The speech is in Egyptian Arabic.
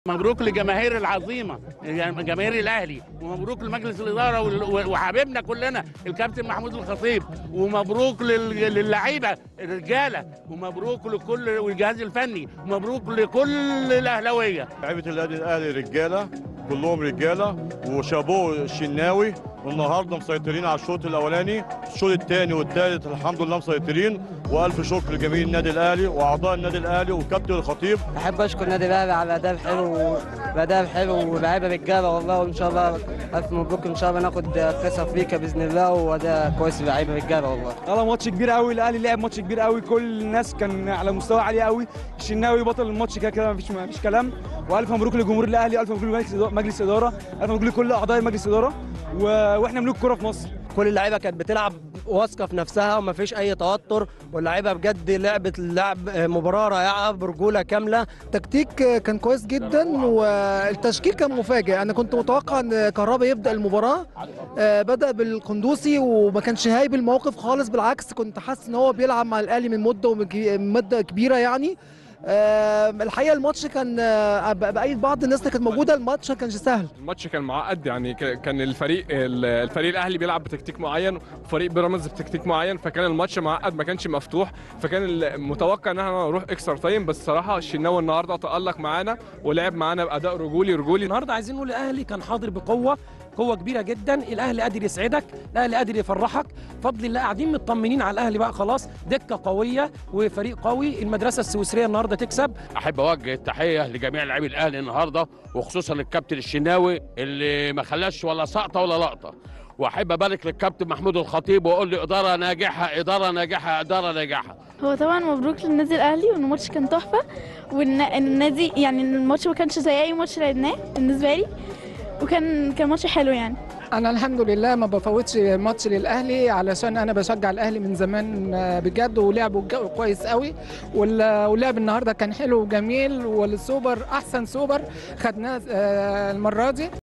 مبروك لجماهير العظيمه يعني جماهير الاهلي ومبروك لمجلس الاداره وال- وحبيبنا كلنا الكابتن محمود الخطيب ومبروك لل- للعيبه الرجاله ومبروك لكل والجهاز الفني ومبروك لكل الاهلاويه لعيبه النادي الاهلي رجاله كلهم رجاله وشابوه الشناوي والنهارده مسيطرين على الشوط الاولاني الشوط الثاني والثالث الحمد لله مسيطرين والف شكر لجميع النادي الاهلي واعضاء النادي الاهلي والكابتن الخطيب احب اشكر النادي الاهلي على اداء حلو واداء حلو ولاعيبه رجاله والله وان شاء الله الف مبروك ان شاء الله ناخد كاس افريقيا باذن الله واداء كويس للاعيبه رجاله والله والله ماتش كبير قوي الاهلي لعب ماتش كبير قوي كل الناس كان على مستوى عالي قوي الشناوي بطل الماتش كده كده مفيش مفيش كلام والف مبروك لجمهور الاهلي الف مبروك لمجلس إدارة- مجلس اداره الف مبروك لكل اعضاء مجلس اداره و... واحنا ملوك كره في مصر كل اللعيبه كانت بتلعب واثقه في نفسها وما فيش اي توتر واللعيبه بجد لعبت لعب مباراه رائعه برجوله كامله التكتيك كان كويس جدا والتشكيل كان مفاجئ انا كنت متوقع ان كهربا يبدا المباراه آه، بدا بالقندوسي وما كانش هايب الموقف خالص بالعكس كنت حاسس ان هو بيلعب مع الاهلي من مده ومن مده كبيره يعني آه، الحقيقه الماتش كان آه، بايد بعض الناس اللي كانت موجوده الماتش ما كانش سهل الماتش كان معقد يعني ك- كان الفريق الفريق الاهلي بيلعب بتكتيك معين وفريق بيراميدز بتكتيك معين فكان الماتش معقد ما كانش مفتوح فكان المتوقع ان احنا نروح اكسترا تايم بس صراحه الشناوي النهارده تالق معانا ولعب معانا باداء رجولي رجولي النهارده عايزين نقول الاهلي كان حاضر بقوه قوه كبيره جدا الاهلي قادر يسعدك الاهلي قادر يفرحك بفضل الله قاعدين مطمنين على الاهلي بقى خلاص دكه قويه وفريق قوي المدرسه السويسريه النهارده تكسب احب اوجه التحيه لجميع لاعبي الاهلي النهارده وخصوصا الكابتن الشناوي اللي ما خلاش ولا سقطه ولا لقطه واحب ابارك للكابتن محمود الخطيب واقول له اداره ناجحه اداره ناجحه اداره ناجحه هو طبعا مبروك للنادي الاهلي وان الماتش كان تحفه وان النادي يعني إن الماتش ما كانش زي اي ماتش لعبناه بالنسبه لي وكان كان ماتش حلو يعني انا الحمد لله ما بفوتش ماتش للاهلي علشان انا بشجع الاهلي من زمان آه، بجد ولعبوا الجو كويس قوي وال- واللعب النهارده كان حلو وجميل والسوبر احسن سوبر خدناه آه، المره دي